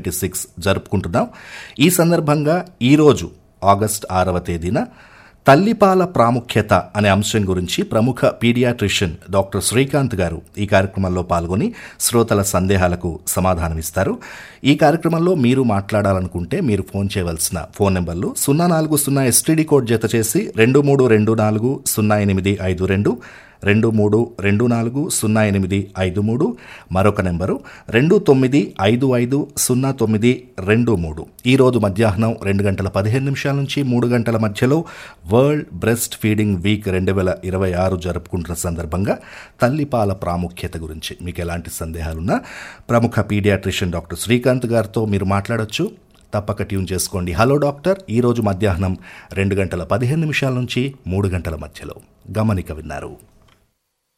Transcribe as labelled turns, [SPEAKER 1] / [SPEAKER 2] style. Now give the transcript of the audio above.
[SPEAKER 1] twenty six జరుపుకుంటున్నాం ఈ సందర్భంగా ఈరోజు ఆగస్ట్ ఆరవ తేదీన తల్లిపాల ప్రాముఖ్యత అనే అంశం గురించి ప్రముఖ పీడియాట్రిషియన్ డాక్టర్ శ్రీకాంత్ గారు ఈ కార్యక్రమంలో పాల్గొని శ్రోతల సందేహాలకు సమాధానమిస్తారు ఈ కార్యక్రమంలో మీరు మాట్లాడాలనుకుంటే మీరు ఫోన్ చేయవలసిన ఫోన్ నెంబర్లు సున్నా నాలుగు సున్నా ఎస్టీడీ కోడ్ జత చేసి రెండు మూడు రెండు నాలుగు సున్నా ఎనిమిది ఐదు రెండు రెండు మూడు రెండు నాలుగు సున్నా ఎనిమిది ఐదు మూడు మరొక నెంబరు రెండు తొమ్మిది ఐదు ఐదు సున్నా తొమ్మిది రెండు మూడు ఈరోజు మధ్యాహ్నం రెండు గంటల పదిహేను నిమిషాల నుంచి మూడు గంటల మధ్యలో వరల్డ్ బ్రెస్ట్ ఫీడింగ్ వీక్ రెండు వేల ఇరవై ఆరు జరుపుకుంటున్న సందర్భంగా తల్లిపాల ప్రాముఖ్యత గురించి మీకు ఎలాంటి సందేహాలున్నా ప్రముఖ పీడియాట్రిషియన్ డాక్టర్ శ్రీకాంత్ గారితో మీరు మాట్లాడొచ్చు తప్పక ట్యూన్ చేసుకోండి హలో డాక్టర్ ఈరోజు మధ్యాహ్నం రెండు గంటల పదిహేను నిమిషాల నుంచి మూడు గంటల మధ్యలో గమనిక విన్నారు